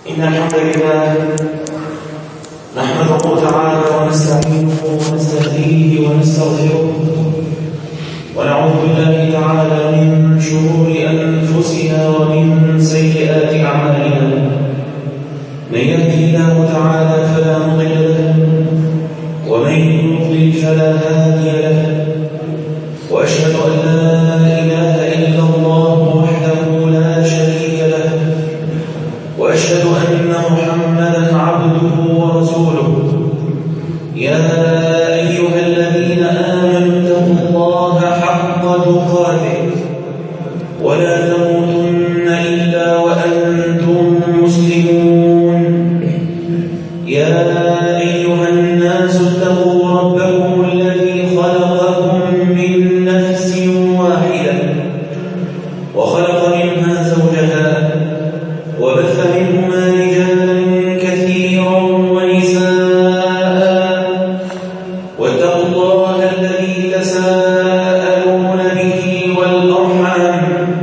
إن الحمد لله نحمده تعالى ونستعينه ونستهديه ونستغفره ونعوذ بالله تعالى من شرور أنفسنا ومن سيئات أعمالنا من يهده الله تعالى فلا مضل له ومن يضلل فلا هادي له وأشهد أن لا إله إلا الله وحده لا شريك له وأشهد أن محمدا عبده ورسوله يا أيها الذين آمنوا اتقوا الله حق تقاته ولا تموتن إلا وأنتم مسلمون يا أيها الناس اتقوا ربكم الذي خلقكم من نفس واحدة وخلق منها زوجها وبث منهما رجالا كثيرا ونساء واتقوا الله الذي تساءلون به والأرحام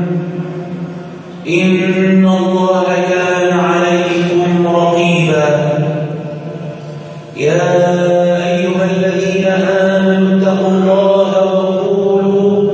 إن الله كان عليكم رقيبا يا أيها الذين آمنوا اتقوا الله وقولوا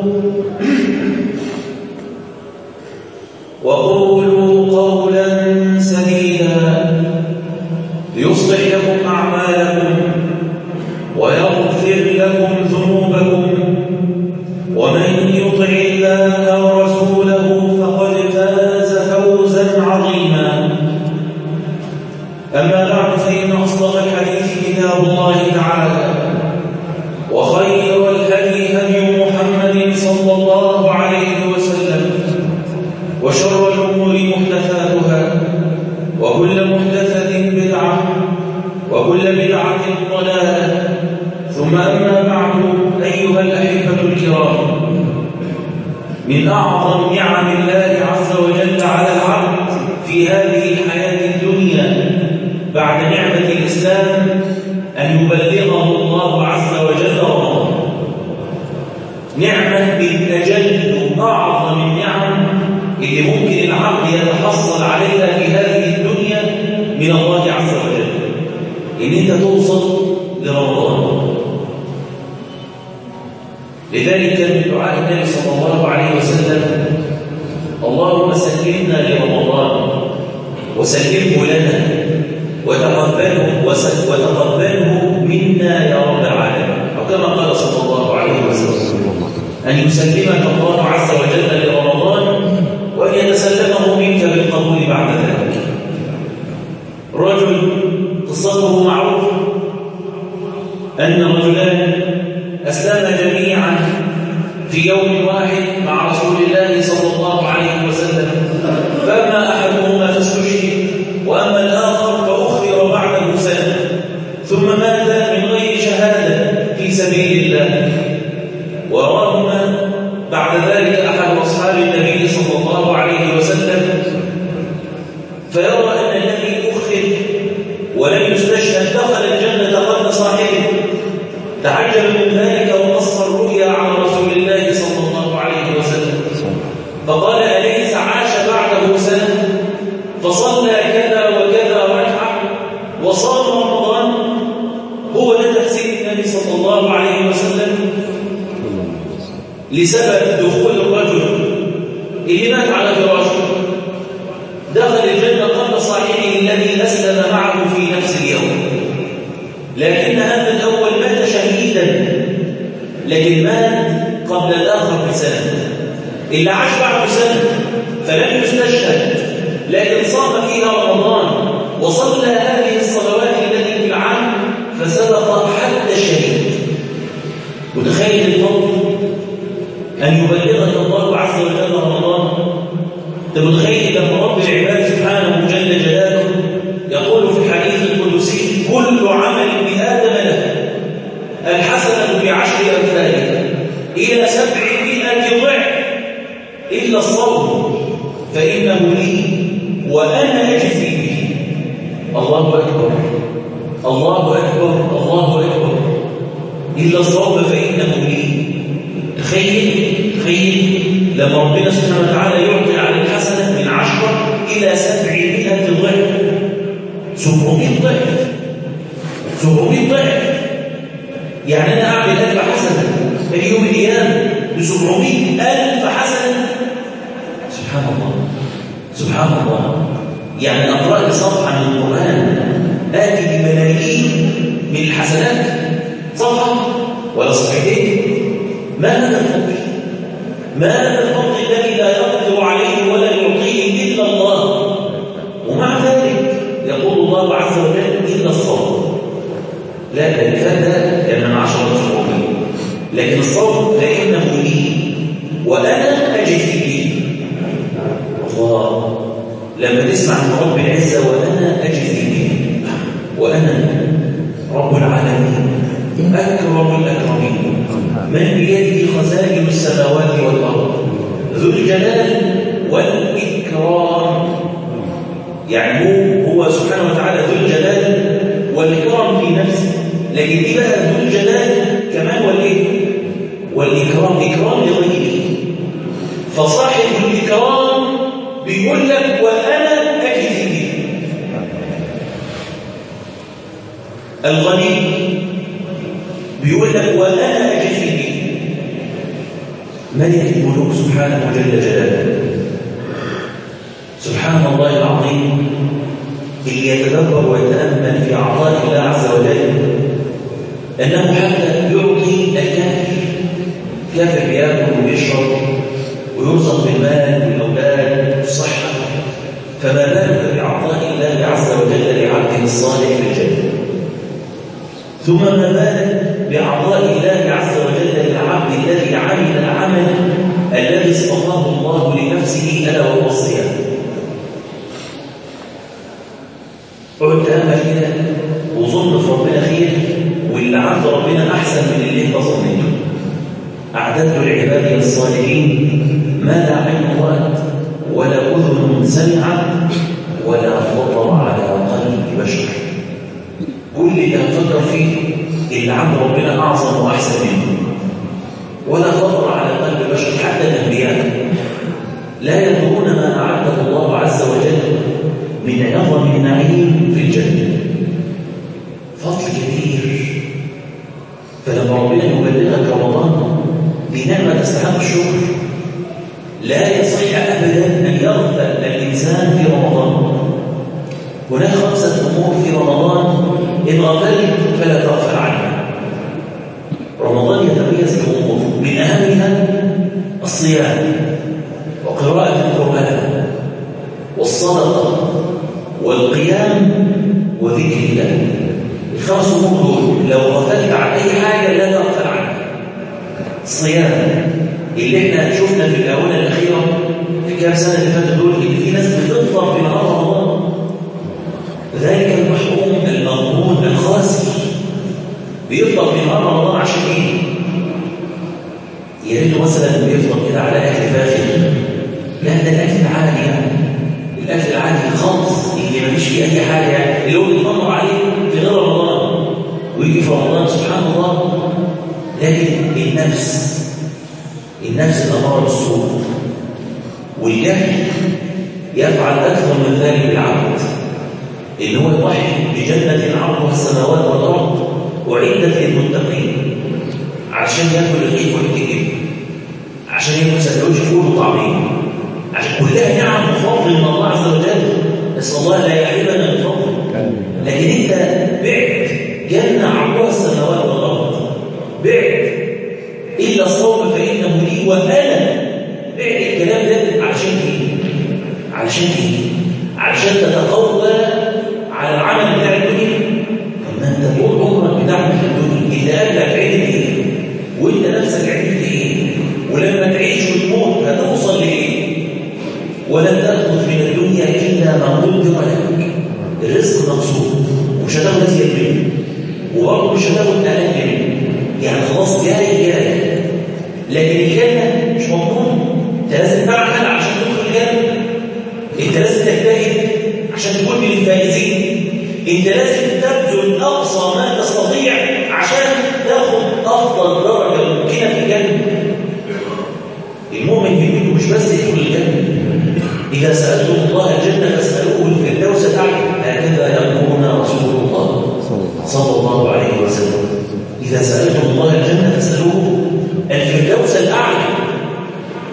وقولوا قولا سديدا يصلح لكم أعمالكم ويغفر لكم ذنوبكم ومن يطع الله ورسوله فقد فاز فوزا عظيما أما بعد فإن أصدق الحديث كتاب الله تعالى وخير الهدي هدي محمد صلى الله عليه وسلم وشر الأمور محدثاتها وكل محدثة بدعة وكل بدعة ضلالة ثم أما بعد أيها الأحبة الكرام من أعظم نعم الله عز وجل على العبد في هذه الحياة الدنيا بعد نعمة الإسلام أن يبلغه الله عز وجل رمضان نعمة بالتجل أعظم النعم اللي ممكن العبد يتحصل عليها في هذه الدنيا من الله عز وجل إن أنت توصل لرمضان لذلك كان من دعاء النبي صلى الله عليه وسلم اللهم سلمنا لرمضان وسلمه لنا وتقبله وتقبله منا يا رب العالمين أو كما قال صلى الله عليه وسلم أن يسلمك الله عز وجل لرمضان وأن يتسلمه منك بالقبول بعد ذلك رجل قصته معروف أن رجلان أسلم جميعا في يوم واحد مع رسول الله صلى الله عليه وسلم فأما أحدهما فاستشهد وأما الآخر فأخر بعده سنة ثم مات من غير شهادة في سبيل الله وراهما بعد ذلك أحد أصحاب النبي صلى الله عليه وسلم فيرى أن الذي أخر ولم يستشهد دخل الجنة قبل صاحبه تعجب من ذلك وقص الرؤيا على رسول الله صلى الله عليه وسلم فقال أليس عاش بعده سنة فصلى كذا وكذا ركعة وصام رمضان هو ده تفسير النبي صلى الله عليه وسلم لسبب دخول الرجل اللي مات على فراشه دخل الجنة قبل صاحبه الذي أسلم معه في نفس اليوم لكن هذا الأول مات شهيدا لكن مات قبل الآخر بسنة اللي عاش بعد سنة فلم يستشهد لكن صام فيها رمضان وصلى هذه الصلوات التي في العام فسبق حتى الشهيد متخيل الفضل أن يبلغك الله عز وجل رمضان أنت متخيل لما رب العباد سبحانه جل جلاله يقول في الحديث القدسي كل عمل بآدم له الحسنة بعشر أمثالها إلى سبعمائة ضعف إلا الصوم فإنه لي وأنا أجزي به الله أكبر الله أكبر الله أكبر إلا الصوم فإنه لي تخيل تخيل لما ربنا سبحانه وتعالى يعطي على الحسنة من عشرة إلى سبعمائة ضعف 700 ضعف 700 ضعف يعني أنا أعمل ألف حسنة في يوم القيامة ب 700 ألف حسنة سبحان الله سبحان الله يعني أقرأ صفحة من القرآن آتي بملايين من الحسنات صفحة ولا صفحتين ما هذا الفضل ما هذا الفضل الذي لا يقدر عليه ولا يعطيه إلا الله ومع ذلك يقول الله عز وجل إلا الصبر لا الكلام ده كان من عشرة أسبوعين لكن الصبر فإنه لي وأنا أجد فيه الله لما تسمع من رب العزة وأنا أجد فيه وأنا رب العالمين أكرم الأكرمين من بيده خزائن السماوات والأرض ذو الجلال والإكرام يعني هو هو سبحانه وتعالى ذو الجلال والإكرام في نفسه لكن دي بقى ذو الجلال كمان والإيه؟ والإكرام إكرام لغيره فصاحب الإكرام بيقول لك وأنا أجزي به الغني بيقول لك وأنا أجزي به ملك الملوك سبحانه جل جلاله سبحان الله العظيم اللي يتدبر ويتأمل في عطاء الله عز وجل أنه حتى يعطي الكافر كافر بياكل ويشرب ويرزق بالمال والأولاد والصحة فما بالك بعطاء الله عز وجل لعبده الصالح في الجنة ثم ما بالك بعطاء الله عز وجل للعبد الذي عمل العمل الذي اصطفاه الله لنفسه ألا وهو الصيام اقعد تأمل كده وظن في ربنا خير واللي عند ربنا أحسن من اللي انت ظنيته أعددت لعبادي الصالحين ما لا عين رأت ولا أذن سمعت ولا خطر على قلب بشر كل اللي هتفكر فيه اللي عند ربنا أعظم وأحسن منه ولا خطر على قلب بشر حتى الأنبياء لا يدرون ما أعده الله عز وجل من عظم النعيم في الجنة فضل كبير فلما ربنا يبلغك رمضان بنعمة تستحق الشكر لا يصح أبدا أن يغفل الإنسان في رمضان هناك خمسة أمور في رمضان إن غفلت فلا تغفل عنها رمضان يتميز بأمور من أهمها الصيام وقراءة القرآن والصدقة والقيام وذكر الله الخمس أمور دول لو غفلت عن أي حاجة لا تغفل عنها الصيام اللي احنا شفنا في الآونة الأخيرة في كام سنة اللي فاتت دول إن في ناس بتفطر في نهار رمضان ذلك المحروم المغبون الخاسر بيفطر في نهار رمضان عشان ايه؟ يا ريته مثلا بيفطر كده على اكل فاخر لا ده الاكل العادي يعني الاكل العادي خالص اللي ما فيش فيه اي حاجه يعني اللي هو بيتمر عليه في غير رمضان ويجي في رمضان سبحان الله لكن النفس النفس الاماره بالسوء والجهل يفعل اكثر من ذلك بالعبد اللي هو يضحي بجنة عرضها السماوات والأرض أعدت للمتقين عشان ياكل الرغيف والكتب عشان ياكل سندوتش فول وطعمين عشان كلها نعم وفضل من الله عز وجل نسأل الله لا يحرمنا من فضله لكن انت بعت جنة عرضها السماوات والأرض بعت إلا الصوم فإنه لي وأنا بعت الكلام ده علشان ايه؟ علشان ايه؟ علشان تتقوى على العمل بتاع الدنيا طب ما انت طول عمرك بتعمل في الدنيا انت قبلك عملت ايه وانت نفسك عملت ايه ولما تعيش وتموت هتوصل لايه ولن تاخذ من الدنيا الا ما قدر لك الرزق مقصود ومش هتاخد ازيد منه وبرضه مش هتاخد اقل منه يعني خلاص جاي جاي لكن الجنه مش مضمون انت لازم تعمل عشان تدخل الجنه انت لازم تجتهد عشان تكون من الفائزين انت لازم تبذل اقصى ما تستطيع عشان تاخد افضل درجه ممكنه في الجنه المؤمن يريد مش بس يدخل الجنه اذا سالتم الله الجنه فاسالوه الفردوس الاعلى هكذا يامرون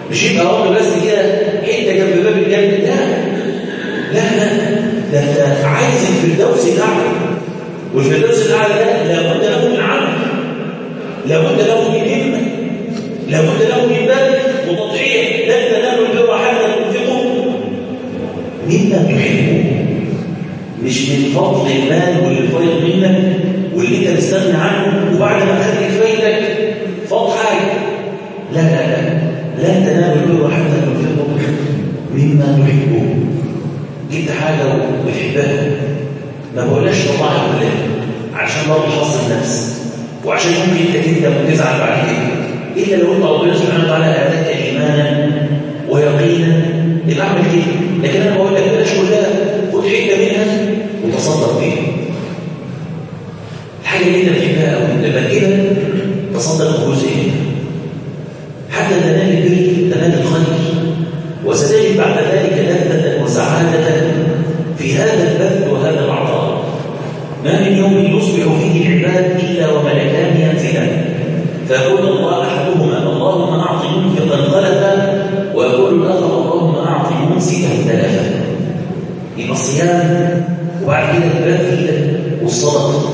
مش يبقى رب بس كده حته جنب باب الجنه لا لا لا ده انت عايز الفردوس الاعلى والفردوس الاعلى ده لابد له من عمل لابد له من همه لابد له من بذل وتضحيه لن تنالوا البر حتى تنفقوا مما تحبون مش من فضل المال واللي فايض منك واللي انت مستغني عنه وبعد ما اخذت فايدك فاض حاجه لا لا لا لن تنالوا البر حتى تنفقوا مما تحبون جبت حاجه وبتحبها ما بقولهاش طلعها كلها عشان برضه تحصل النفس وعشان ممكن انت تندم وتزعل بعد كده الا لو انت ربنا سبحانه وتعالى اتاك ايمانا ويقينا يبقى اعمل كده لكن انا بقول لك بلاش كلها خد حته منها وتصدق بيها الحاجه اللي انت بتحبها قوي لما تجيبها تصدق بجزء منها حتى تنال البر تنال الخير وستجد بعد ذلك لذة وسعادة في هذا البذل وهذا العطاء ما من يوم يصبح فيه العباد إلا وملكان ينزلان فيقول الله أحدهما اللهم أعط منفقا غلفا ويقول الآخر اللهم أعط ممسكا تلفا يبقى الصيام وبعد كده البذل والصدقة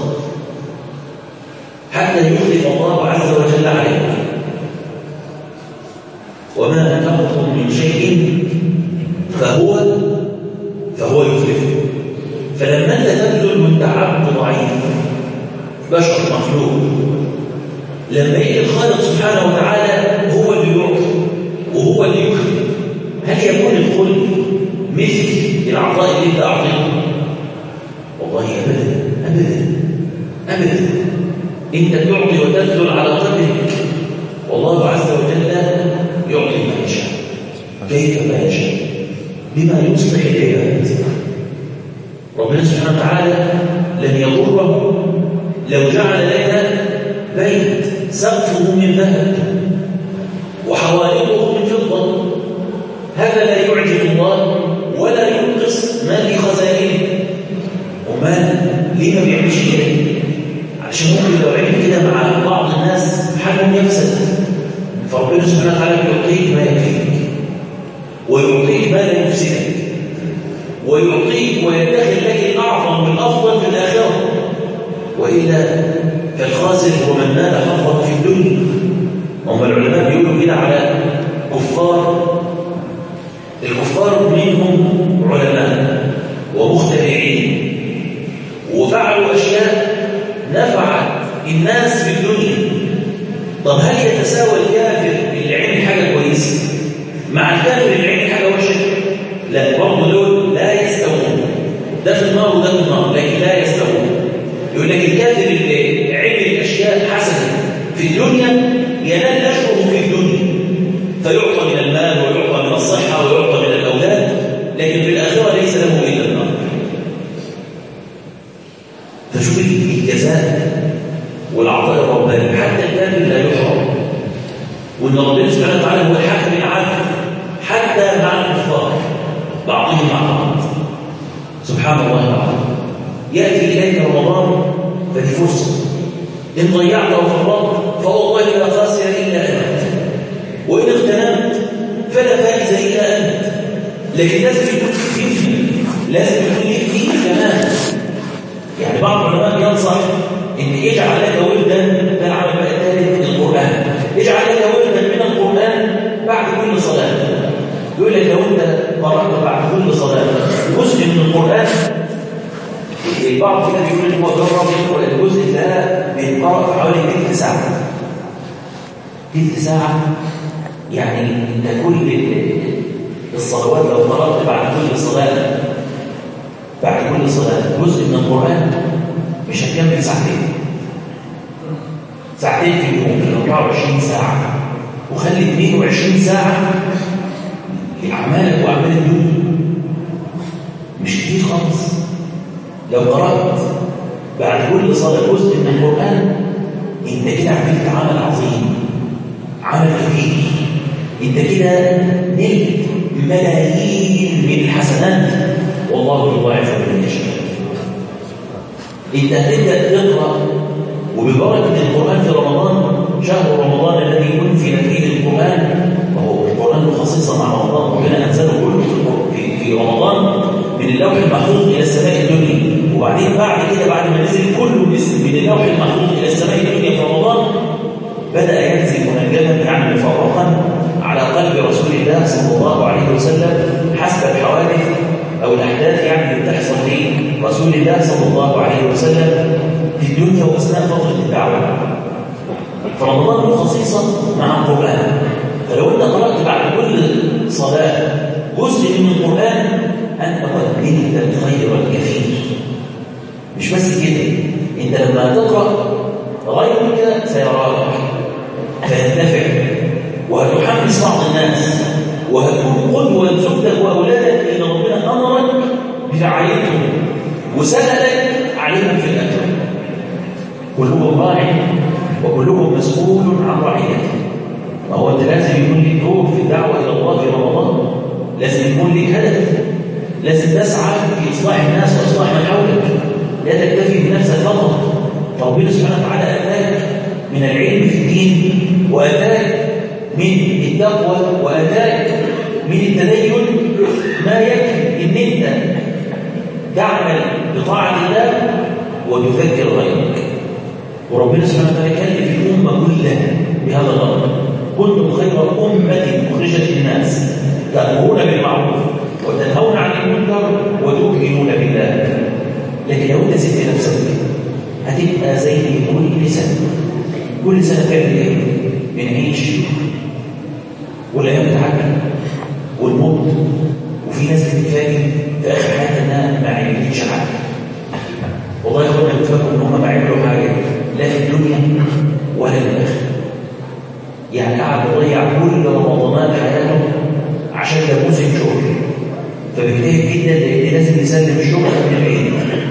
حتى يخلف الله عز وجل عليك وما أنفقتم من شيء فهو فهو يخلفه فلما انت تبذل وانت عبد ضعيف بشر مخلوق لما يجي الخالق سبحانه وتعالى هو اللي يعطي وهو اللي يخلف هل يكون الخلف مثل العطاء اللي انت اعطيته والله ابدا ابدا ابدا انت تعطي وتبذل على قدرك والله عز وجل يعطي ما يشاء كيف ما يشاء بما يصلح العباد ربنا سبحانه وتعالى لن يضره لو جعل لنا بيت سقفه من ذهب وحوائطه من فضة هذا لا يعجب الله ولا ينقص ما في خزائنه وما ليه ما بيعملش كده عشان ممكن لو عمل كده مع بعض الناس حالهم يفسد فربنا سبحانه وتعالى يعطيك ما يكفيك ويعطيك ما لا يفسدك ويعطيك ويدخل لك الأعظم والأفضل في الآخرة وإلا فالخاسر هو من نال حظه في الدنيا هم العلماء بيقولوا كده على كفار الكفار منهم علماء ومخترعين وفعلوا أشياء نفعت الناس في الدنيا طب هل يتساوى الكافر اللي عمل حاجة كويسة مع الكافر اللي عمل حاجة وحشة؟ لا برضه دول لا يستوون ده في النار وده في النار لكن لا يستوون يقول لك الكافر اللي عمل اشياء حسنه في الدنيا ينال اجره في الدنيا فيعطى من المال ويعطى من الصحه ويعطى من الاولاد لكن في الاخره ليس له الا النار فشوف الجزاء والعطاء الرباني حتى الكافر لا يحرم وان ربنا سبحانه وتعالى هو الحاكم العادل حتى مع الكفار بعضهم مع بعض سبحان الله العظيم ياتي اليك رمضان فدي فرصه ان ضيعت وفرطت فوالله لا خاسر الا انت وان اغتنمت فلا فائز الا انت لكن لازم يكون فيه لازم يكون ليك فيه كمان يعني بعض العلماء ينصح ان اجعل لك ولدا ده العمل بقى الثالث القران اجعل لك ولدا من القران بعد كل صلاه يقول لك لو انت قرات بعد كل صلاه جزء من القران البعض كده بيقول ان هو جرب يقرا الجزء ده بيتقرا في حوالي تلت ساعه تلت ساعه يعني انت كل الصلوات لو قرات بعد كل صلاه بعد كل صلاه جزء من القران مش هتكمل ساعتين ساعتين في اليوم في 24 ساعه وخلي 22 ساعه لأعمالك وأعمال الدنيا مش كتير خالص لو قرأت بعد كل صلاة جزء من القرآن انت كده عملت عمل عظيم عمل كبير انت كده نلت ملايين من الحسنات والله يضاعف لمن يشاء انت هتبدا تقرا وببركه القران في رمضان شهر رمضان الذي انزل فيه القران وهو القران خصيصة مع رمضان ربنا أنزله كله في, في رمضان من اللوح المحفوظ إلى السماء الدنيا وبعدين بعد كده بعد ما نزل كله من اللوح المحفوظ إلى السماء الدنيا في رمضان بدأ ينزل منجما يعني مفرقا على قلب رسول الله صلى الله عليه وسلم حسب الحوادث أو الأحداث يعني اللي بتحصل لرسول الله صلى الله عليه وسلم في الدنيا وأثناء فترة الدعوة فرمضان خصيصة مع القرآن فلو أنت قرأت بعد كل صلاة جزء من القرآن أنت قد نلت الخير الكثير مش بس كده أنت لما تقرأ غيرك سيراك فينتفع وهتحمس بعض الناس وهتكون قدوة لزوجتك وأولادك إن ربنا أمرك برعايتهم وسألك عليهم في الأجر كلكم راع وكلكم مسؤول عن رعيته ما هو انت لازم يكون لك دور في الدعوه الى الله في رمضان لازم يكون لك هدف لازم تسعى في اصلاح الناس واصلاح من حولك لا تكتفي بنفسك فقط ربنا سبحانه وتعالى اتاك من العلم في الدين واتاك من التقوى واتاك من التدين ما يكفي ان انت تعمل بطاعه الله وتذكر غيرك وربنا سبحانه وتعالى كلف الامه كلها بهذا الامر كنتم خير امه اخرجت للناس تامرون بالمعروف وتنهون عن المنكر وتؤمنون بالله لكن لو انت سبت نفسك هتبقى زي كل سنه كل سنه تعمل ايه؟ بنعيش والايام بتعدي ونموت وفي ناس بتتفاجئ في اخر حياتها انها ما عملتش حاجه والله يا اخوانا بتفكروا ان هم ما عملوا حاجه لا في الدنيا ولا في الاخره يعني قعد يضيع كل رمضانات حياته عشان يبوس شغل فبيجتهد جدا لان لازم يسلم الشغل قبل العيد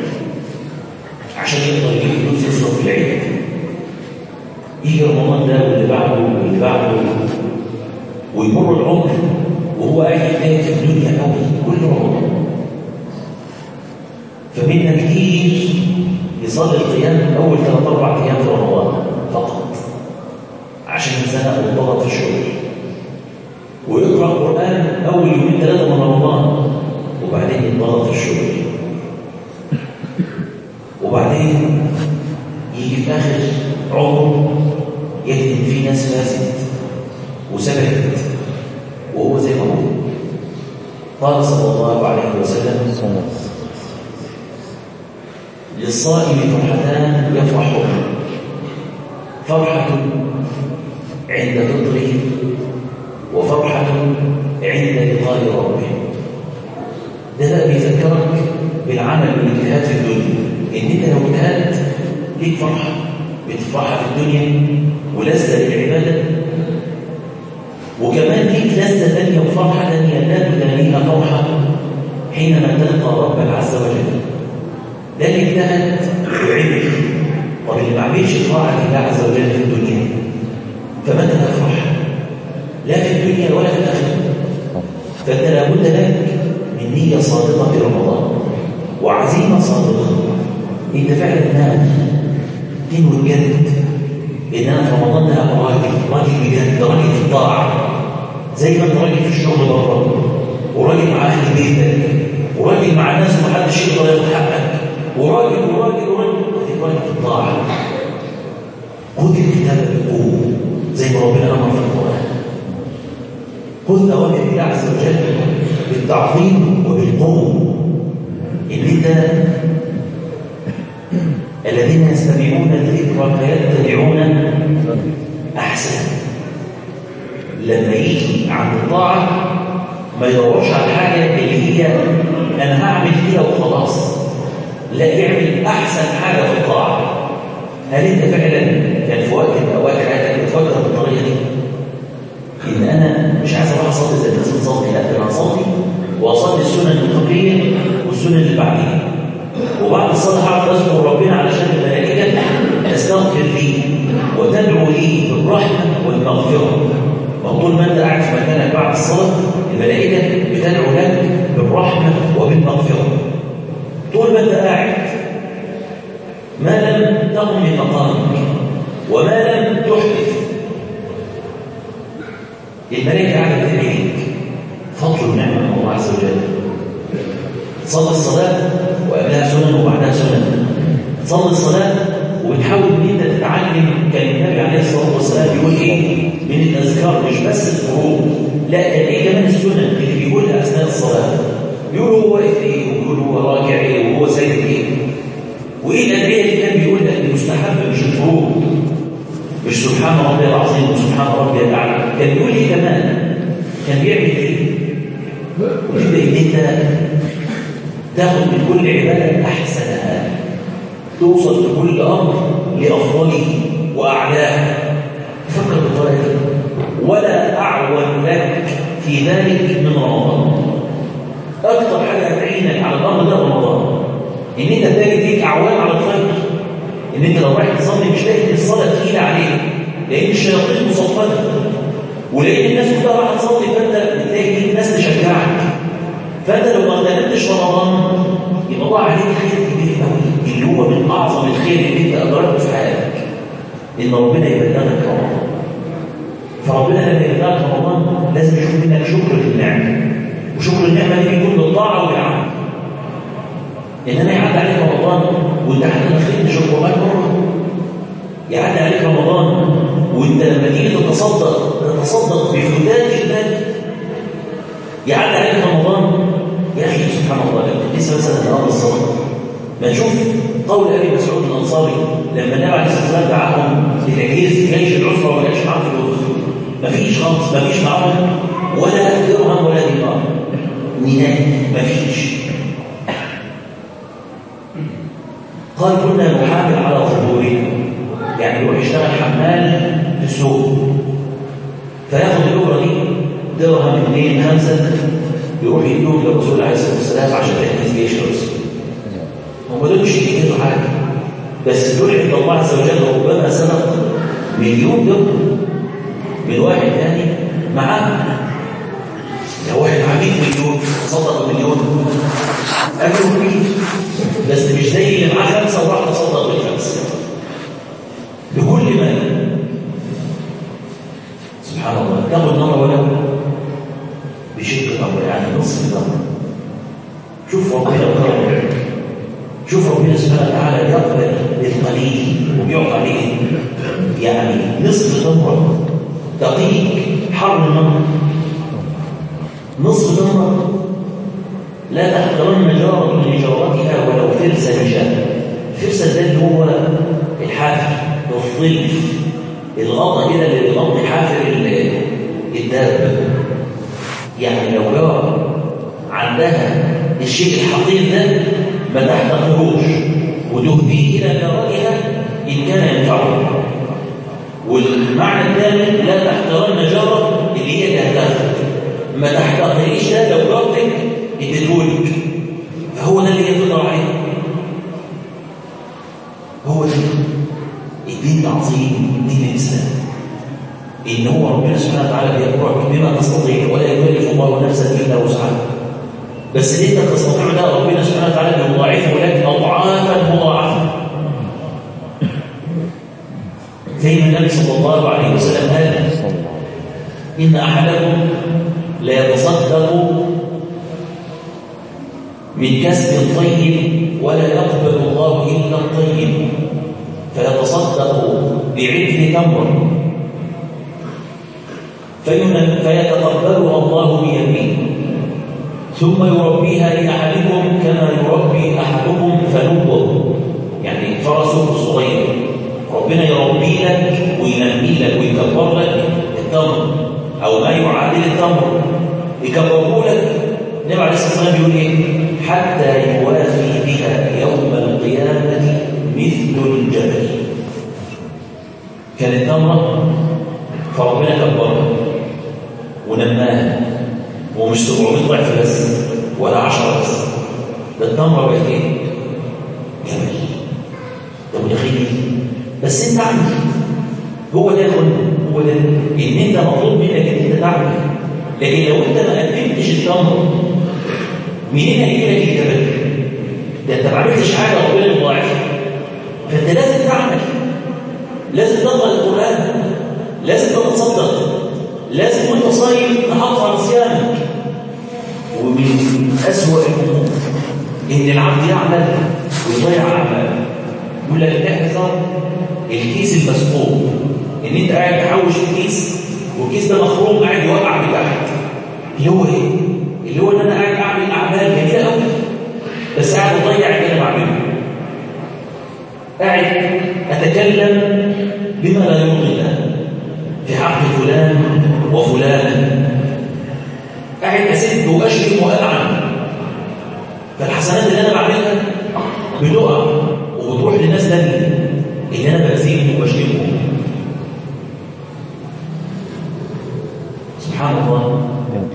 عشان يقدر يجيب فلوس يصرف في العيد يجي رمضان ده واللي بعده واللي بعده ويمر العمر وهو قاعد يجتهد في الدنيا قوي كل رمضان فمنا كتير يصلي القيام اول ثلاث اربع ايام في رمضان فقط عشان يتزنق ويتضغط في الشغل ويقرا القران اول يومين ثلاثه من رمضان وبعدين يتضغط في الشغل وبعدين يجي في اخر عمره يكتب فيه ناس فاسد وسبت وهو زي ما هو قال صلى الله عليه وسلم للصائم فرحتان يفرحهما فرحة عند فطره وفرحة عند لقاء ربه ده بقى بيذكرك بالعمل والاجتهاد في الدنيا ان انت لو اجتهدت ليك فرحة بتفرحها في الدنيا ولذة للعبادة وكمان ليك لذة ثانية وفرحة ثانية لا تدانيها فرحة حينما تلقى ربك عز وجل ده اللي اجتهد وعمل طب اللي ما عملش طاعه الله عز وجل في الدنيا فمتى تفرح؟ لا في الدنيا ولا في الاخره فانت لابد لك من نيه صادقه في رمضان وعزيمه صادقه انت فعلا نام تنوي بجد ان انا في رمضان ده ابقى راجل راجل بجد راجل في الطاعه زي ما انت راجل في الشغل بره وراجل مع اهل بيتك وراجل مع الناس ومحدش يقدر ياخد حقك وراجل وراجل وراجل هذه راجل في الطاعه خذ الكتاب بقوه زي ما ربنا امر في القران خذ اوامر الله عز وجل بالتعظيم وبالقوه ان انت الذين يستمعون الذكر فيتبعون احسن لما يجي عند الطاعه ما يدورش على الحاجه اللي هي انا هعمل كده وخلاص لا يعمل احسن حاجه في الطاعه هل انت فعلا كان في وقت من اوقات حياتك بتفكر بالطريقه دي ان انا مش عايز اروح اصلي زي الناس بتصلي لا انا اصلي واصلي السنن القبليه والسنن اللي بعديها وبعد الصلاه هقعد اذكر ربنا علشان الملائكه تستغفر لي وتدعو لي بالرحمه والمغفره طول ما انت قاعد في مكانك بعد الصلاه الملائكه بتدعو لك بالرحمه وبالمغفره طول ما انت قاعد ما لم تقم من مقامك وما لم تحدث الملائكه قاعده بتدعيك تصلي الصلاة وقبلها سنن وبعدها سنن تصلي الصلاة وبتحاول ان انت تتعلم كان النبي عليه الصلاه والسلام بيقول ايه من الاذكار مش بس الفروض لا كان ايه كمان السنن اللي بيقولها اثناء الصلاه بيقول هو واقف ايه وبيقول هو راكع ايه وهو ساجد ايه وايه الادعيه اللي كان بيقولها المستحبه مش الفروض مش سبحان ربي العظيم وسبحان ربي الاعلى كان بيقول ايه كمان كان بيعمل ايه وتبدا ان انت تاخد من كل عباده احسنها توصل في كل امر لافضله واعلاه فكر بالطريقه ولا اعون لك في ذلك من رمضان اكثر حاجه هتعينك على الامر ده رمضان ان انت تلاقي فيك اعوان على الخير ان انت لو رايح تصلي مش لاقي الصلاه تقيله عليك لان الشياطين مصفده ولان الناس كلها رايحه تصلي فانت بتلاقي الناس تشجعك فانت لو ما اغتنمتش رمضان يبقى ضاع عليك خير كبير قوي اللي هو من اعظم الخير اللي انت ادركته في حياتك ان ربنا يبلغك رمضان فربنا لما يبلغك رمضان لازم يشوف منك شكر للنعمه وشكر النعمه دي بيكون بالطاعه والعمل انما يعدي عليك رمضان وانت حتى ما خدتش القران مره يعدي عليك رمضان وانت لما تيجي تتصدق تتصدق بفتات المال يعدي عليك رمضان يا اخي سبحان الله لما لسه مثلا النهارده الصلاه ما نشوف قول ابي مسعود الانصاري لما النبي عليه الصلاه والسلام دعاهم لتجهيز جيش العسره ولا جيش معاهم فلوس مفيش خالص مفيش معاهم ولا درهم ولا دينار ميناء مفيش قال كنا نحامل على ظهورنا يعني يروح يشتغل حمال في السوق فياخد الاجره دي درهم اثنين خمسه يروح يدوه للرسول عليه الصلاه والسلام عشان تجهيز جيش الرسول هم دول مش يجهزوا حاجه بس دول عند الله عز وجل ربما سبق مليون درهم من واحد ثاني معاه لو واحد عميل مليون تصدق مليون اجره كبير بس مش زي اللي معاه خمسه وراح تصدق بالخمسه بكل ما سبحان الله تاخد نمره ولو بشق نمره يعني نصف نمره شوف ربنا كرم شوف ربنا سبحانه وتعالى يقبل القليل ويعطى عليه يعني نصف نمره دقيق حر النمر نصف نمره لا تحترن جارة لجارتها ولو فرس نشاء فرس ده اللي هو الحافر الظل الغطا كده اللي بيغطي حافر الدابة يعني لو جارة عندها الشيء الحقير ده ما تحتقروش وتهديه إلى جارتها إن كان ينفعها والمعنى الثاني لا تحترن جارة اللي هي تهتها ما تحتقريش ده لو جارتك اديتهولك فهو ده اللي يقدر عليه هو ده الدين العظيم دين الاسلام ان هو ربنا سبحانه وتعالى بيامرك بما تستطيع ولا يكلف الله نفسا الا وسعها بس اللي انت تستطيع ده ربنا سبحانه وتعالى بيضاعفه لك اضعافا مضاعفه زي ما النبي صلى الله عليه وسلم قال ان احدكم لا يتصدق من كسب طيب ولا يقبل الله إلا الطيب فيتصدق بعدل تمر فيتقبلها الله بيمينه ثم يربيها لأحدكم كما يربي أحدكم فلوه يعني فرسه الصغير ربنا يربي لك وينمي لك ويكبر لك التمر أو ما يعادل التمر يكبره لك النبي عليه الصلاة والسلام يقول إيه حتى يوافي بها يوم القيامة مثل الجبل كانت تمرة فربنا كبرها ونماها ومش 700 ضعف بس ولا 10 بس ده التمرة بقت ايه؟ جبل ده متخيل بس انت عندي هو ده هو ده ان انت مطلوب منك ان انت تعمل لكن لو انت ما قدمتش التمر منين هيجي لك الجبل؟ ده انت ما عملتش حاجه ربنا يضاعفها فانت لازم تعمل لازم تقرا القران لازم تتصدق لازم وانت صايم تحافظ على صيامك ومن اسوء الامور ان العبد يعمل ويضيع اعماله يقول لك احذر الكيس المسقوط ان انت قاعد تحوش الكيس والكيس ده مخروم قاعد يوقع بتحت اللي هو ايه اللي هو ان انا قاعد اعمل اعمال جميله قوي بس قاعد اضيع اللي انا بعمله قاعد اتكلم بما لا يرضي الله في حق فلان وفلان قاعد اسد واشتم والعن فالحسنات اللي انا بعملها بتقع وبتروح للناس تانية اللي انا بأذيهم وبشتمهم سبحان الله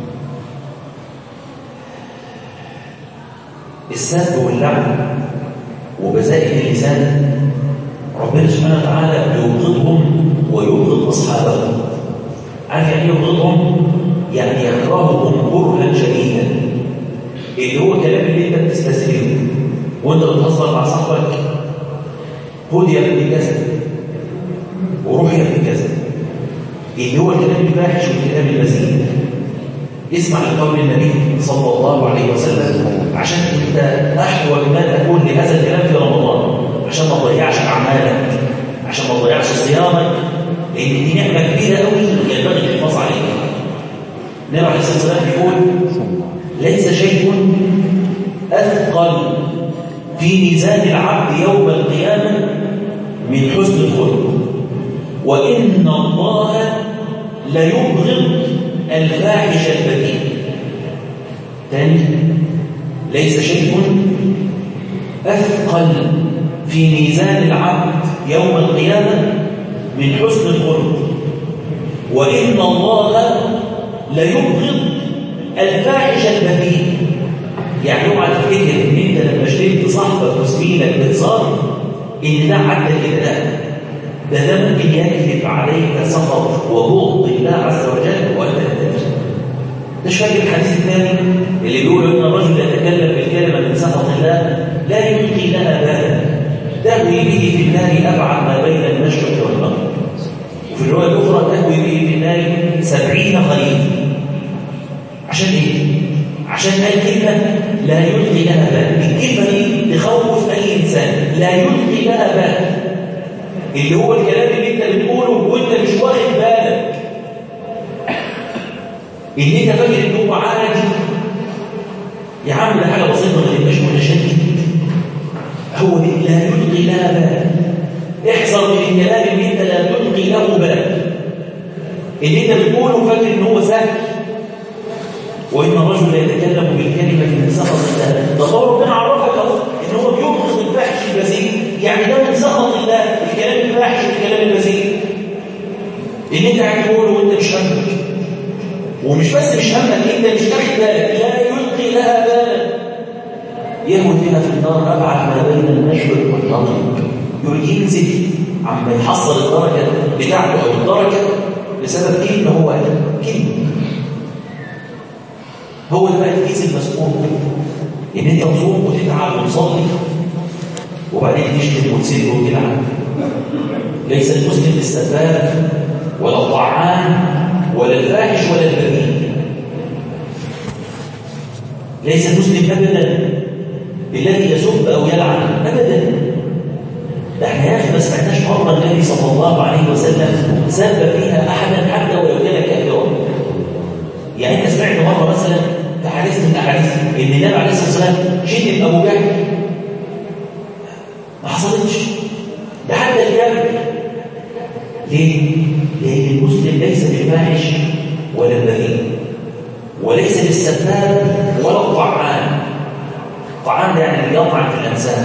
السب واللعن وبذائق اللسان ربنا سبحانه وتعالى يبغضهم ويبغض اصحابهم عارف يعني ايه يبغضهم يعني يكرههم كرها شديدا اللي هو الكلام اللي انت بتستسلمه وانت بتهزر مع صاحبك خد يا ابن كذا وروح يا ابن كذا اللي هو الكلام الفاحش والكلام المزيد اسمع لقول النبي صلى الله عليه وسلم عشان انت احوج ما تكون لهذا الكلام في رمضان عشان ما تضيعش اعمالك عشان ما تضيعش صيامك لان دي نعمه كبيره قوي ينبغي الحفاظ عليها النبي عليه الصلاه والسلام بيقول ليس شيء اثقل في ميزان العبد يوم القيامه من حسن الخلق وان الله ليبغض الفاحش البذيء ثاني ليس شيء اثقل في ميزان العبد يوم القيامه من حسن الخلق وان الله ليبغض الفاحش البذيء يعني اوعى تفتكر ان انت لما اشتريت صاحبك وزميلك بهزار ان ده عدى الابداع ده ده ممكن يكذب عليك سخط وبغض الله عز وجل وانت لا ده مش فاكر الحديث الثاني اللي بيقول ان الرجل يتكلم بالكلمه من سخط الله لا يلقي لها بالا تهوي به في النار ابعد ما بين المشرق والمغرب وفي الروايه الاخرى تهوي به في النار سبعين خريف عشان ايه؟ عشان قال كلمه لا يلقي لها بال الكلمه دي تخوف اي انسان لا يلقي لها بال اللي هو الكلام اللي انت بتقوله وانت مش واخد بالك ان انت فاكر ان هو عادي يا عم ده حاجه بسيطه ما تبقاش متشدد هو دي لا يلقي لها بال احذر من الكلام اللي انت لا تلقي له بال ان انت بتقوله فاكر ان هو سهل وان الرجل يتكلم بالكلمه من سخط الله تصور ربنا عرفك اهو ان هو بيبغض الفحش البذيء يعني ده من سخط الله الكلام الفاحش والكلام البذيء ان انت قاعد تقوله وانت مش همك ومش بس مش همك انت مش واخد بالك لا يلقي لها بالا يهوي بها في النار ابعد ما بين المشرق والمغرب يقول ينزل عم يحصل الدرجه بتاعته او الدرجه بسبب كلمه هو قالها كلمه هو ده بقى الكيس المسؤول ان انت تصوم وتتعب وتصلي وبعدين تشتم وتسد وتلعب ليس المسلم السفاف ولا الطعان ولا الفاحش ولا البذيء ليس المسلم ابدا الذي يسب او يلعن ابدا ده احنا يا اخي ما سمعناش مره النبي صلى الله عليه وسلم سب فيها احدا حتى ولو كان كافرا يعني انت سمعت مره مثلا في حديث من الاحاديث ان النبي عليه الصلاه والسلام شتم ابو جهل ما حصلتش ده حتى الكافر ليه؟ لأن المسلم ليس بالفاحش ولا البذيء وليس بالسفاب ولا الطعان الطعان ده يعني اللي يطعن في الأنساب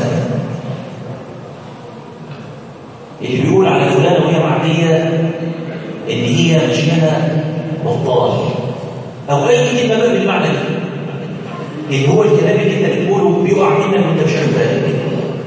اللي بيقول على فلان وهي معدية إن هي مشيها بطال أو أي كلمة بقى بالمعنى ده اللي هو الكلام اللي أنت بتقوله بيقع منك وأنت مش واخد بالك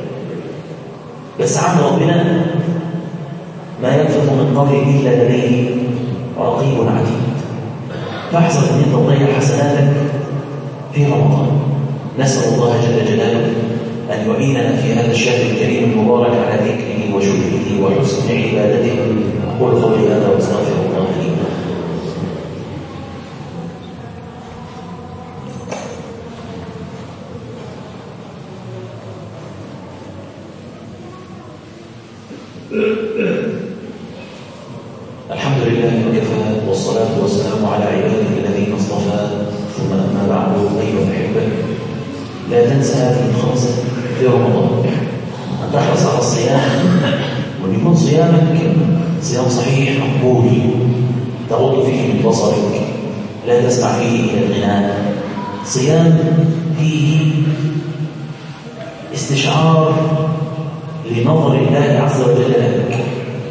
بس عند ربنا ما يلفظ من قول إلا لديه رقيب عتيد فاحذر أن أنت تضيع حسناتك في رمضان نسأل الله جل جلاله أن يعيننا في هذا الشهر الكريم المبارك على ذكره وشكره وحسن عبادته أقول قولي هذا وأستغفر الله لي الحمد لله وكفى والصلاة والسلام على عباده الذين اصطفى ثم أما بعد أيها الأحبة لا تنسى هذه الخمسة في رمضان أن تحرص على الصيام وأن يكون صيامك صيام صحيح مقبول تغض فيه من بصرك لا تسمع فيه إلى الغناء صيام فيه استشعار لنظر الله عز وجل لك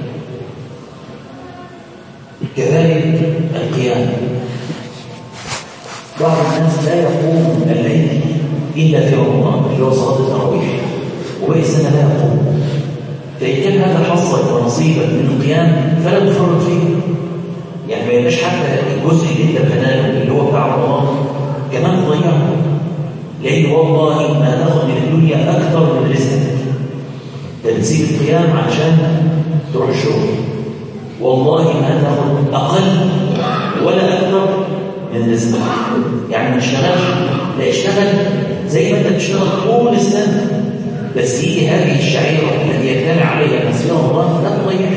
كذلك القيام بعض الناس لا يقوم الليل إلا في رمضان اللي هو صلاة التراويح وباقي السنة لا يقوم فإن كان هذا حظك ونصيبك من القيام فلا تفرط فيه يعني ما يبقاش حتى الجزء اللي انت بناه اللي هو بتاع رمضان كمان تضيعه لأن والله ما تاخد من الدنيا أكثر من رزقك ده بتسيب القيام عشان تروح الشغل والله ما تاخد أقل ولا أكثر من رزقك يعني ما تشتغلش لا اشتغل زي ما انت بتشتغل طول السنة بس يجي هذه الشعيرة التي يجتمع عليها الناس في رمضان لا تضيعها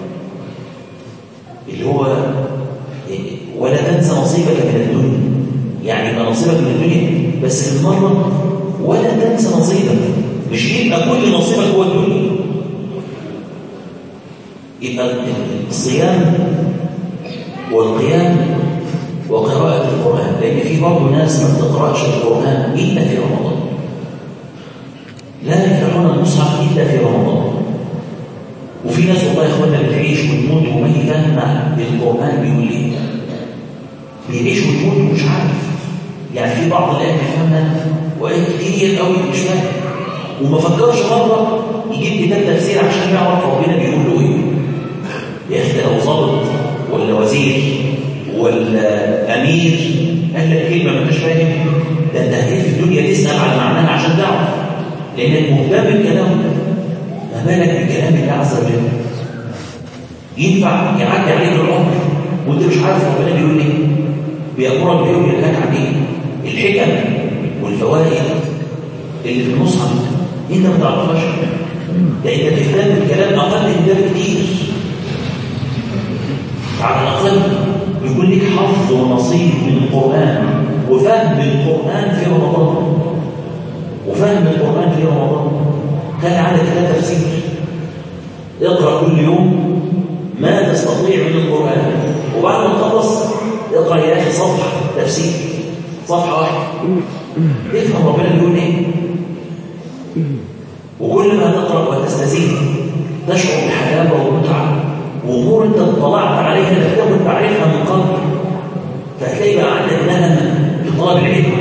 اللي هو ولا تنسى نصيبك من الدنيا يعني يبقى نصيبك من الدنيا بس في المرة ولا تنسى نصيبك مش يبقى كل نصيبك هو الدنيا يبقى الصيام والقيام وقراءة القرآن لأن في بعض الناس ما بتقرأش القرآن إلا في رمضان لا يقرأون المصحف إلا في رمضان وفي ناس والله يا اخوانا بتعيش وتموت وما هي فاهمه القران بيقول ايه بيعيش ويموت ومش عارف يعني في بعض الايات بيفهمها وايات كتير قوي مش فاهم وما فكرش مره يجيب كتاب تفسير عشان يعرف ربنا بيقول له ايه يا اخي لو ظابط ولا وزير ولا امير قال لك كلمه ما انتش فاهم ده انت هتيجي في الدنيا تسال على معناها عشان تعرف لانك مهتم بالكلام ده ما بالك بكلام الله عز وجل ينفع يعدي عليك العمر وانت مش عارف ربنا بيقول ايه بيامرك بايه وينهاك عن ايه الحكم والفوائد اللي في المصحف انت ما تعرفهاش ده انت تهتم بالكلام اقل من ده بكتير على الاقل يكون لك حظ ونصيب من القران وفهم القران في رمضان وفهم القران في رمضان كان عندك كتاب تفسير اقرا كل يوم ما تستطيع من القران وبعد ما تخلص اقرا يا اخي صفحه تفسير صفحه واحده افهم ربنا بيقول ايه وكل ما تقرا وتستزيد تشعر بحلاوه ومتعه وامور انت اطلعت عليها لم تكن تعرفها من قبل فهتلاقي بقى عندك نهم لطلب العلم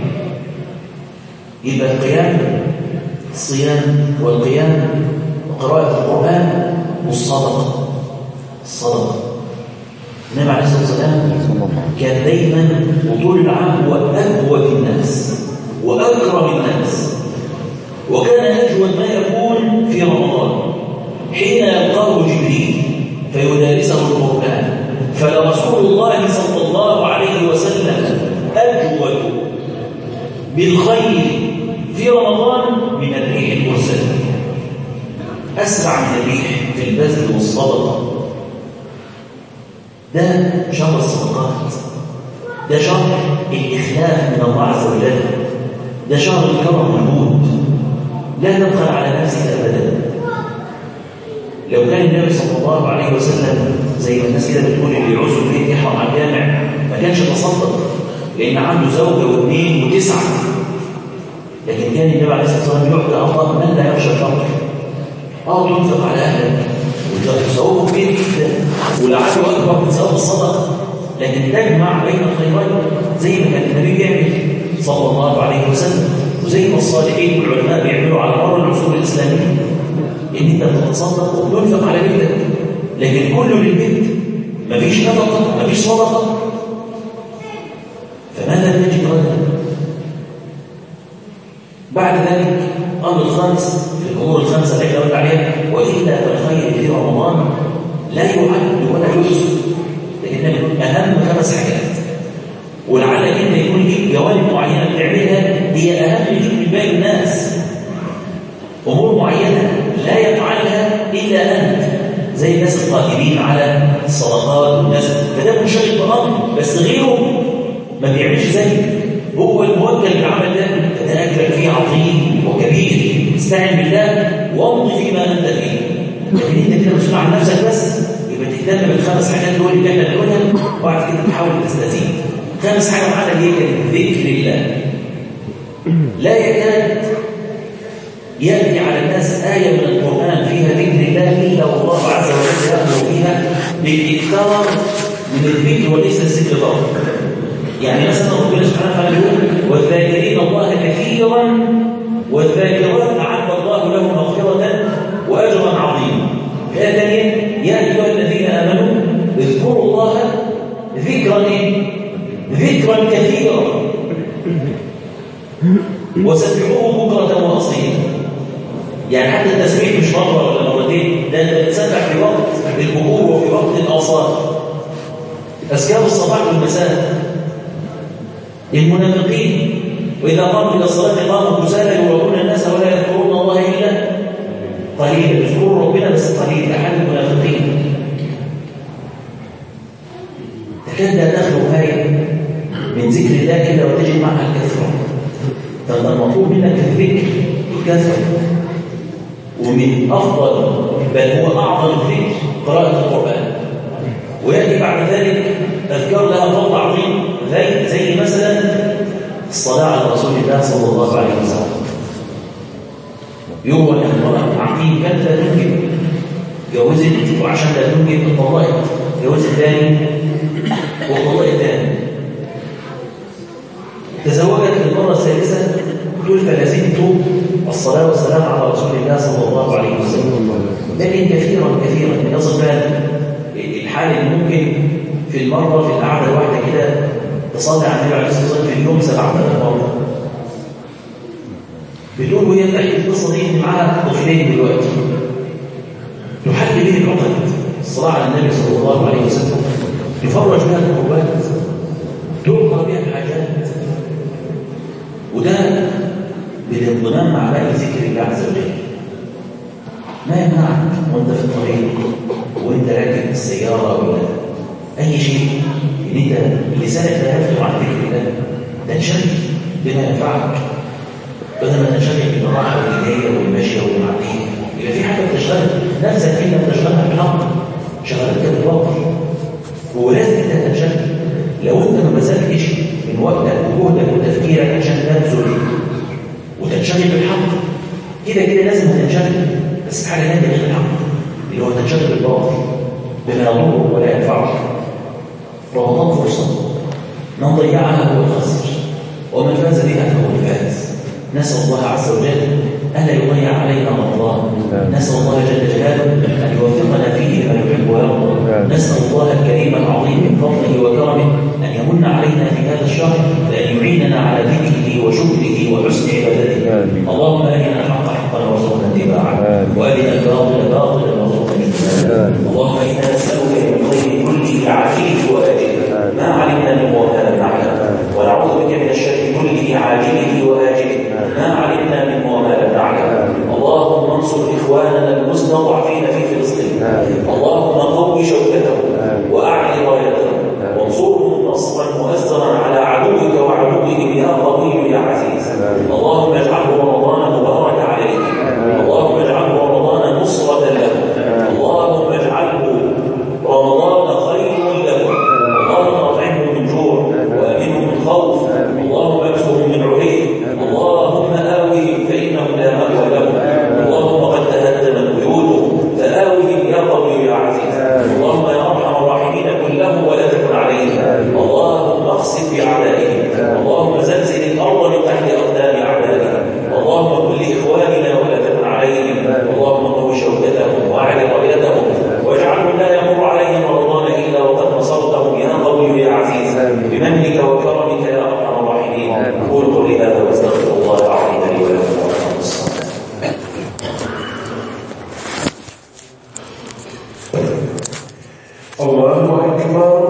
يبقى القيام الصيام والقيام وقراءة القرآن والصدقة الصدقة النبي عليه الصلاة والسلام كان دايما وطول العام هو أجود الناس وأكرم الناس وكان أجود ما يكون في رمضان حين يلقاه جبريل فيدارسه القرآن فلرسول الله صلى الله عليه وسلم أجود بالخير في رمضان من الريح المرسلة أسرع من الريح في البذل والصدقة ده شهر الصدقات ده شهر الإخلاف من الله عز وجل ده شهر الكرم والجود لا تبخل على نفسك أبدا لو كان النبي صلى الله عليه وسلم زي ما الناس كده بتقول اللي يعوز البيت يحرم على الجامع ما كانش تصدق لأن عنده زوجة واثنين وتسعة لكن كان النبي عليه الصلاه والسلام يعطي اعطاء من لا يخشى الفقر اه تنفق على اهلك وتصوره كبير جدا ولعله اكبر من ثواب الصدقه لكن تجمع بين الخيرين زي ما كان النبي بيعمل صلى الله عليه وسلم وزي ما الصالحين والعلماء بيعملوا على مر العصور الاسلاميه ان انت بتتصدق وتنفق على بيتك لكن كله للبيت مفيش نفقه مفيش صدقه فماذا نجد غدا بعد ذلك أمر الخامس في الأمور الخمسة اللي قلت عليها وإلا فالخير في رمضان لا يعد ولا يحصى لكن أهم خمس حاجات ولعل أنت يكون ليك جوانب معينة بتعملها هي أهم ليك من باقي الناس أمور معينة لا يفعلها إلا أنت هو الموكل بالعمل ده ده اجرك فيه عظيم وكبير استعن بالله وامضي فيما انت فيه لكن انت كده مسؤول عن نفسك بس يبقى تهتم بالخمس حاجات دول اللي احنا بنقولها وبعد كده تحاول تستزيد خامس حاجه معانا دي ذكر الله لا يكاد يأتي على الناس آية من القرآن فيها ذكر الله إلا والله عز وجل يأمر فيها بالإكثار من الذكر وليس الذكر فقط. يعني مثلا ربنا سبحانه وتعالى يقول والذاكرين الله كثيرا والذاكرات أعد الله لهم مغفرة وأجرا عظيما. آية ثانية يا أيها الذين آمنوا اذكروا الله ذكرا ذكرا كثيرا وسبحوه بكرة وأصيلا يعني حتى التسبيح مش مرة ولا مرتين ده انت بتسبح في وقت البكور وفي وقت الآصال أذكار الصباح والمساء المنافقين وإذا قاموا إلى الصلاة قاموا كسالى يراؤون الناس ولا يذكرون الله إلا قليلا يذكرون ربنا بس قليل أحد المنافقين تكاد لا تخلو آية من ذكر الله إلا وتجد معها الكثرة فأنت المطلوب منك الذكر الكثرة ومن أفضل بل هو أعظم الذكر قراءة القرآن ويأتي بعد ذلك أذكار لها فضل عظيم زي, زي مثلا الصلاة على رسول الله صلى الله عليه وسلم يروى أن امرأة عقيم كانت لا تنجب جوزت وعشان لا تنجب اتطلقت جوزت ثاني وطلقت ثاني تزوجت المرة الثالثة تقول فلازمت الصلاة والسلام على رسول الله صلى الله عليه وسلم لكن كثيرا كثيرا يصل بها الحال اللي ممكن في المرة في القعدة الواحدة كده تصلي على النبي عليه الصلاة والسلام في اليوم 700 مرة بتقول وهي بتحكي القصة دي ان معاها طفلين دلوقتي يحل به العقد الصلاة على النبي صلى الله عليه وسلم يفرج بها الكربات تلقى بها الحاجات وده بالانضمام مع باقي ذكر الله عز وجل ما يمنعك وانت في الطريق وانت راكب السياره ولا اي شيء ان انت لسانك لا يفتح عن ذكر الله تنشغل بما ينفعك بدل ما تنشغل بالراحه والهدايه والمشي والمعديه يبقى في حاجه بتشغلك نفسك فيها بتشغلها بالحق شغلتك بالوقت ولازم انت تنشغل لو انت ما بذلتش من وقتك وجهدك وتفكيرك عشان تبذل وتنشغل بالحق كده كده لازم تنشغل بس حاجه ثانيه غير الحق اللي هو تنشغل بالباطل بما يضره ولا ينفعك رمضان فرصه من ضيعها هو الخاسر ومن فاز بها فهو الفائز نسال الله عز وجل الا يضيع علينا رمضان نسال الله جل جلاله ان يوفقنا فيه لما يحب ويرضى نسال الله الكريم العظيم من فضله وكرمه ان يمن علينا في هذا الشهر وان يعيننا على ذكره وشكره وحسن عبادته اللهم ارنا الحق حقا وارزقنا اتباعه وارنا الباطل باطلا وارزقنا اجتنابه اللهم انا نسالك من خير كله عاجله واجله ما علمنا منه وما نعلم ونعوذ بك من الشر كله عاجله واجله ما علمنا منه وما لم نعلم اللهم انصر اخواننا المستضعفين في فلسطين اللهم قو شوكتهم واعلي رايتهم وانصرهم نصرا مؤثرا على عدوك وعدوهم يا قوي يا عزيز اللهم اجعله رمضان مبارك عليهم اللهم اجعله رمضان نصرة لهم اللهم اجعله رمضان خير لهم اللهم اطعمهم من جوع وامنهم من خوف اللهم اكسهم من عري اللهم آوهم فإنهم لا مأوى لهم اللهم قد تهدمت بيوتهم فآوهم يا قوي يا عزيز اللهم يا أرحم الراحمين كن له ولا تكن عليه اللهم اقصد بأعدائهم اللهم زلزل الأرض من تحت أقدام أعدائهم اللهم كن لإخواننا ولا تكن عليهم اللهم قو شوكتهم وأعلى رايتهم واجعله لا يمر عليهم رمضان إلا وقد نصرتهم يا قوي يا عزيز بمنك وكرمك يا أرحم الراحمين قول قولي هذا واستغفر الله العظيم لي ولكم ولكم الصلاة الله أكبر